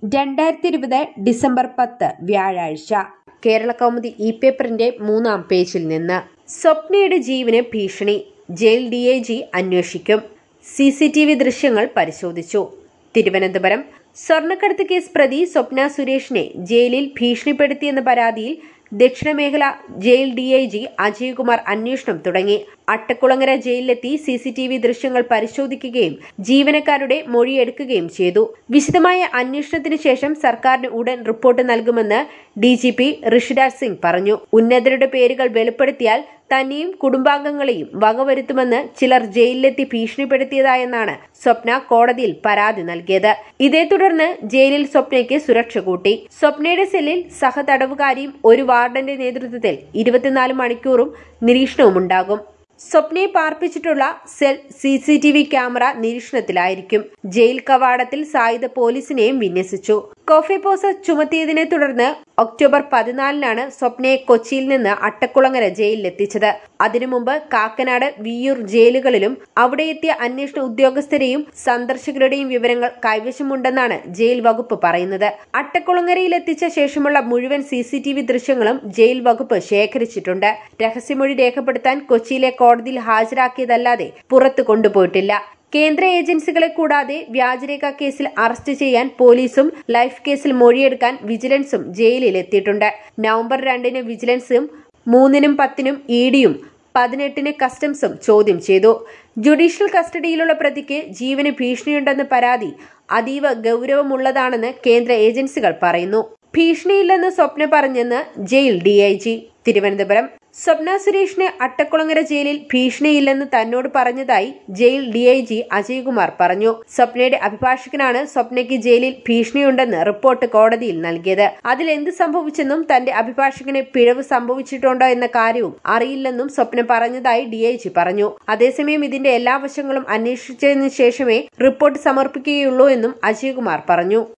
രണ്ടായിരത്തി ഇരുപത് ഡിസംബർ പത്ത് വ്യാഴാഴ്ച കേരള കൗമുദി ഇ പേപ്പറിന്റെ മൂന്നാം പേജിൽ നിന്ന് സ്വപ്നയുടെ ജീവന് ഭീഷണി ജയിൽ ഡി ഐ ജി അന്വേഷിക്കും സി സി ടി വി ദൃശ്യങ്ങൾ പരിശോധിച്ചു തിരുവനന്തപുരം സ്വർണ്ണക്കടത്ത് കേസ് പ്രതി സ്വപ്ന സുരേഷിനെ ജയിലിൽ ഭീഷണിപ്പെടുത്തിയെന്ന പരാതിയിൽ ദക്ഷിണമേഖല jail D I G Ajaykumar അന്വേഷണം തുടങ്ങി അട്ടക്കുളങ്ങര ജയിലിലെത്തി സി സി ടി വി ദൃശ്യങ്ങൾ പരിശോധിക്കുകയും ജീവനക്കാരുടെ മൊഴിയെടുക്കുകയും ചെയ്തു വിശദമായ അന്വേഷണത്തിന് ശേഷം സർക്കാരിന് ഉടൻ റിപ്പോർട്ട് നൽകുമെന്ന് D G P Rishiraj Singh പറഞ്ഞു ഉന്നതരുടെ പേരുകൾ വെളിപ്പെടുത്തിയാൽ തന്നെയും കുടുംബാംഗങ്ങളെയും വകവരുത്തുമെന്ന് ചിലർ ജയിലിലെത്തി ഭീഷണിപ്പെടുത്തിയതായെന്നാണ് സ്വപ്ന കോടതിയിൽ പരാതി നൽകിയത് ഇതേ തുടർന്ന് ജയിലിൽ സ്വപ്നയ്ക്ക് സുരക്ഷ കൂട്ടി സ്വപ്നയുടെ സെല്ലിൽ സഹതടവുകാരിയും ഒരു വാർഡന്റെ നേതൃത്വത്തിൽ ഇരുപത്തിനാല് മണിക്കൂറും നിരീക്ഷണവുമുണ്ടാകും സ്വപ്നയെ പാർപ്പിച്ചിട്ടുള്ള cell C C T V camera നിരീക്ഷണത്തിലായിരിക്കും ജയിൽ കവാടത്തിൽ സായുധ പോലീസിനെയും വിന്യസിച്ചു കോഫി പോസ ചുമത്തിയതിനെ തുടർന്ന് ഒക്ടോബർ പതിനാലിനാണ് സ്വപ്നയെ കൊച്ചിയിൽ നിന്ന് അട്ടക്കുളങ്ങര ജയിലിലെത്തിച്ചത് അതിനു മുമ്പ് കാക്കനാട് വിയ്യൂർ ജയിലുകളിലും അവിടെ എത്തിയ അന്വേഷണ ഉദ്യോഗസ്ഥരെയും സന്ദർശകരുടെയും വിവരങ്ങൾ കൈവശമുണ്ടെന്നാണ് ജയിൽ വകുപ്പ് പറയുന്നത് അട്ടക്കുളങ്ങരയിൽ എത്തിച്ച ശേഷമുള്ള മുഴുവൻ സി സി ടി വി ദൃശ്യങ്ങളും ജയിൽ വകുപ്പ് ശേഖരിച്ചിട്ടുണ്ട് രഹസ്യമൊഴി രേഖപ്പെടുത്താൻ കൊച്ചിയിലെ കോടതിയിൽ ഹാജരാക്കിയതല്ലാതെ പുറത്തു കൊണ്ടുപോയിട്ടില്ല കേന്ദ്ര ഏജൻസികളെ കൂടാതെ വ്യാജരേഖ കേസിൽ അറസ്റ്റ് ചെയ്യാൻ പോലീസും ലൈഫ് കേസിൽ മൊഴിയെടുക്കാൻ വിജിലൻസും ജയിലിൽ എത്തിയിട്ടുണ്ട് നവംബർ രണ്ടിന് വിജിലൻസും മൂന്നിനും പത്തിനും ഇഡിയും പതിനെട്ടിന് കസ്റ്റംസും ചോദ്യം ചെയ്തു ജുഡീഷ്യൽ കസ്റ്റഡിയിലുള്ള പ്രതിക്ക് ജീവന് ഭീഷണിയുണ്ടെന്ന പരാതി അതീവ ഗൌരവമുള്ളതാണെന്ന് കേന്ദ്ര ഏജൻസികൾ പറയുന്നു ഭീഷണിയില്ലെന്ന് സ്വപ്ന പറഞ്ഞെന്ന് ജയിൽ ഡിഐജി തിരുവനന്തപുരം സ്വപ്ന സുരേഷിന് അട്ടക്കുളങ്ങര ജയിലിൽ ഭീഷണിയില്ലെന്ന് തന്നോട് പറഞ്ഞതായി ജയിൽ ഡിഐജി അജയ്കുമാർ പറഞ്ഞു സ്വപ്നയുടെ അഭിഭാഷകനാണ് സ്വപ്നയ്ക്ക് ജയിലിൽ ഭീഷണിയുണ്ടെന്ന് റിപ്പോർട്ട് കോടതിയിൽ നൽകിയത് അതിൽ എന്ത് സംഭവിച്ചെന്നും തന്റെ അഭിഭാഷകന് പിഴവ് സംഭവിച്ചിട്ടുണ്ടോ എന്ന കാര്യവും അറിയില്ലെന്നും സ്വപ്ന പറഞ്ഞതായി ഡിഐജി പറഞ്ഞു അതേസമയം ഇതിന്റെ എല്ലാ വശങ്ങളും അന്വേഷിച്ചതിനു ശേഷമേ റിപ്പോർട്ട് സമർപ്പിക്കുകയുള്ളൂ എന്നും അജയ്കുമാർ പറഞ്ഞു